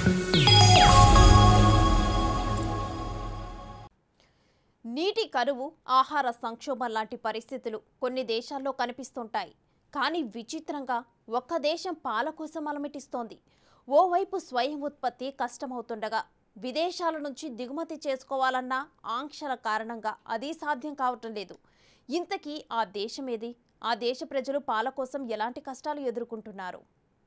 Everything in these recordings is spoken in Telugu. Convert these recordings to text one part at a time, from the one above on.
నీటి కరువు ఆహార సంక్షోభం లాంటి పరిస్థితులు కొన్ని దేశాల్లో కనిపిస్తుంటాయి కానీ విచిత్రంగా ఒక్క దేశం పాల కోసం అలమటిస్తోంది ఓవైపు స్వయం ఉత్పత్తి కష్టమవుతుండగా విదేశాల నుంచి దిగుమతి చేసుకోవాలన్న ఆంక్షల కారణంగా అది సాధ్యం కావటం లేదు ఇంతకీ ఆ దేశం ఏది ఆ దేశ ప్రజలు పాల కోసం ఎలాంటి కష్టాలు ఎదుర్కొంటున్నారు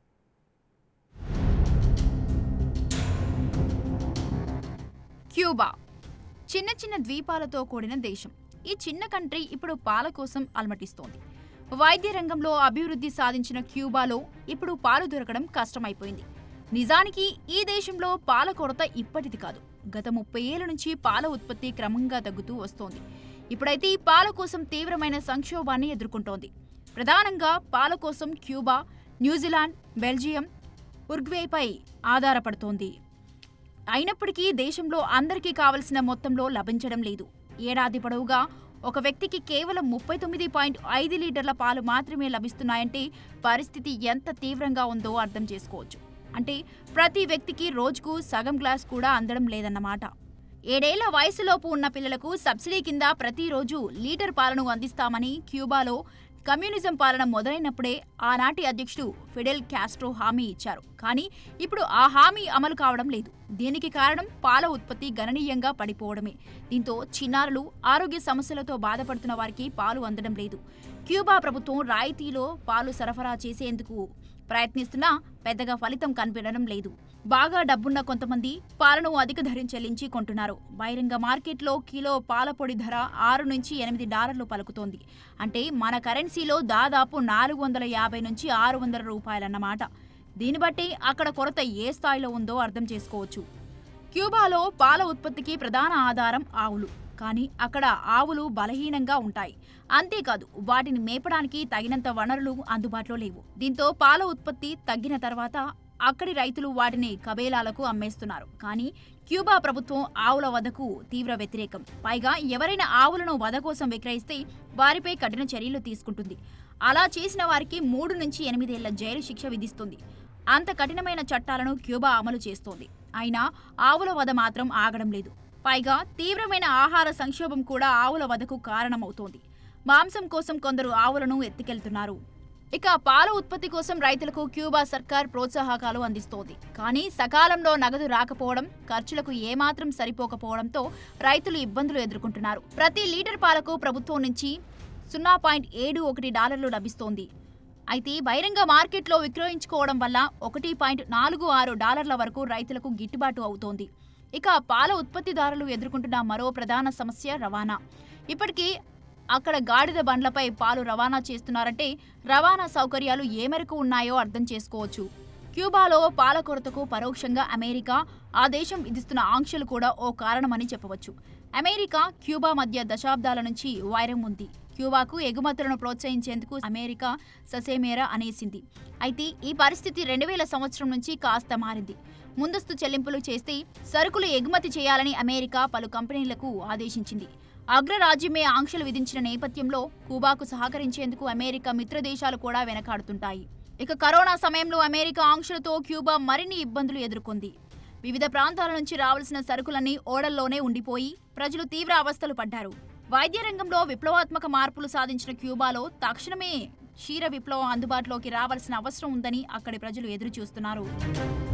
క్యూబా చిన్న చిన్న ద్వీపాలతో కూడిన దేశం ఈ చిన్న కంట్రీ ఇప్పుడు పాల కోసం అలమటిస్తోంది వైద్య రంగంలో అభివృద్ధి సాధించిన క్యూబాలో ఇప్పుడు పాలు దొరకడం కష్టమైపోయింది నిజానికి ఈ దేశంలో పాల కొరత ఇప్పటిది కాదు గత ముప్పై ఏళ్ల నుంచి పాల ఉత్పత్తి క్రమంగా తగ్గుతూ వస్తోంది ఇప్పుడైతే ఈ పాల కోసం తీవ్రమైన సంక్షోభాన్ని ఎదుర్కొంటోంది ప్రధానంగా పాల కోసం క్యూబా న్యూజిలాండ్ బెల్జియం ఉర్గ్వేపై ఆధారపడుతోంది అయినప్పటికీ దేశంలో అందరికీ కావలసిన మొత్తంలో లభించడం లేదు ఏడాది పొడవుగా ఒక వ్యక్తికి కేవలం ముప్పై తొమ్మిది పాయింట్ ఐదు లీటర్ల పాలు మాత్రమే లభిస్తున్నాయంటే పరిస్థితి ఎంత తీవ్రంగా ఉందో అర్థం చేసుకోవచ్చు అంటే ప్రతి వ్యక్తికి రోజుకు సగం గ్లాస్ కూడా అందడం లేదన్నమాట ఏడేళ్ల వయసులోపు ఉన్న పిల్లలకు సబ్సిడీ కింద ప్రతిరోజు లీటర్ పాలను అందిస్తామని క్యూబాలో కమ్యూనిజం పాలన మొదలైనప్పుడే ఆనాటి అధ్యక్షుడు ఫిడెల్ క్యాస్ట్రో హామీ ఇచ్చారు కానీ ఇప్పుడు ఆ హామీ అమలు కావడం లేదు దీనికి కారణం పాల ఉత్పత్తి గణనీయంగా పడిపోవడమే దీంతో చిన్నారులు ఆరోగ్య సమస్యలతో బాధపడుతున్న వారికి పాలు అందడం లేదు క్యూబా ప్రభుత్వం రాయితీలో పాలు సరఫరా చేసేందుకు ప్రయత్నిస్తున్నా పెద్దగా ఫలితం కనిపించడం లేదు బాగా డబ్బున్న కొంతమంది పాలను అధిక ధరం చెల్లించి కొంటున్నారు బహిరంగ మార్కెట్లో కిలో పాల పొడి ధర ఆరు నుంచి ఎనిమిది డాలర్లు పలుకుతోంది అంటే మన కరెన్సీలో దాదాపు నాలుగు వందల యాభై నుంచి ఆరు వందల రూపాయలన్నమాట దీన్ని బట్టి అక్కడ కొరత ఏ స్థాయిలో ఉందో అర్థం చేసుకోవచ్చు క్యూబాలో పాల ఉత్పత్తికి ప్రధాన ఆధారం ఆవులు కానీ అక్కడ ఆవులు బలహీనంగా ఉంటాయి అంతేకాదు వాటిని మేపడానికి తగినంత వనరులు అందుబాటులో లేవు దీంతో పాల ఉత్పత్తి తగ్గిన తర్వాత అక్కడి రైతులు వాటిని కబేలాలకు అమ్మేస్తున్నారు కానీ క్యూబా ప్రభుత్వం ఆవుల వధకు తీవ్ర వ్యతిరేకం పైగా ఎవరైనా ఆవులను వధ కోసం విక్రయిస్తే వారిపై కఠిన చర్యలు తీసుకుంటుంది అలా చేసిన వారికి మూడు నుంచి ఎనిమిదేళ్ల జైలు శిక్ష విధిస్తుంది అంత కఠినమైన చట్టాలను క్యూబా అమలు చేస్తోంది అయినా ఆవుల వధ మాత్రం ఆగడం లేదు పైగా తీవ్రమైన ఆహార సంక్షోభం కూడా ఆవుల వధకు కారణమవుతోంది మాంసం కోసం కొందరు ఆవులను ఎత్తుకెళ్తున్నారు ఇక పాల ఉత్పత్తి కోసం రైతులకు క్యూబా సర్కార్ ప్రోత్సాహకాలు అందిస్తోంది కానీ సకాలంలో నగదు రాకపోవడం ఖర్చులకు ఏమాత్రం సరిపోకపోవడంతో రైతులు ఇబ్బందులు ఎదుర్కొంటున్నారు ప్రతి లీటర్ పాలకు ప్రభుత్వం నుంచి సున్నా పాయింట్ ఏడు ఒకటి డాలర్లు లభిస్తోంది అయితే బహిరంగ మార్కెట్లో విక్రయించుకోవడం వల్ల ఒకటి పాయింట్ నాలుగు ఆరు డాలర్ల వరకు రైతులకు గిట్టుబాటు అవుతోంది ఇక పాల ఉత్పత్తిదారులు ఎదుర్కొంటున్న మరో ప్రధాన సమస్య రవాణా ఇప్పటికీ అక్కడ గాడిద బండ్లపై పాలు రవాణా చేస్తున్నారంటే రవాణా సౌకర్యాలు ఏ మేరకు ఉన్నాయో అర్థం చేసుకోవచ్చు క్యూబాలో పాల కొరతకు పరోక్షంగా అమెరికా ఆ దేశం విధిస్తున్న ఆంక్షలు కూడా ఓ కారణమని చెప్పవచ్చు అమెరికా క్యూబా మధ్య దశాబ్దాల నుంచి వైరం ఉంది క్యూబాకు ఎగుమతులను ప్రోత్సహించేందుకు అమెరికా ససేమేరా అనేసింది అయితే ఈ పరిస్థితి రెండు వేల సంవత్సరం నుంచి కాస్త మారింది ముందస్తు చెల్లింపులు చేస్తే సరుకులు ఎగుమతి చేయాలని అమెరికా పలు కంపెనీలకు ఆదేశించింది అగ్రరాజ్యమే ఆంక్షలు విధించిన నేపథ్యంలో క్యూబాకు సహకరించేందుకు అమెరికా మిత్ర దేశాలు కూడా వెనకాడుతుంటాయి ఇక కరోనా సమయంలో అమెరికా ఆంక్షలతో క్యూబా మరిన్ని ఇబ్బందులు ఎదుర్కొంది వివిధ ప్రాంతాల నుంచి రావాల్సిన సరుకులన్నీ ఓడల్లోనే ఉండిపోయి ప్రజలు తీవ్ర అవస్థలు పడ్డారు వైద్య రంగంలో విప్లవాత్మక మార్పులు సాధించిన క్యూబాలో తక్షణమే క్షీర విప్లవం అందుబాటులోకి రావాల్సిన అవసరం ఉందని అక్కడి ప్రజలు ఎదురు చూస్తున్నారు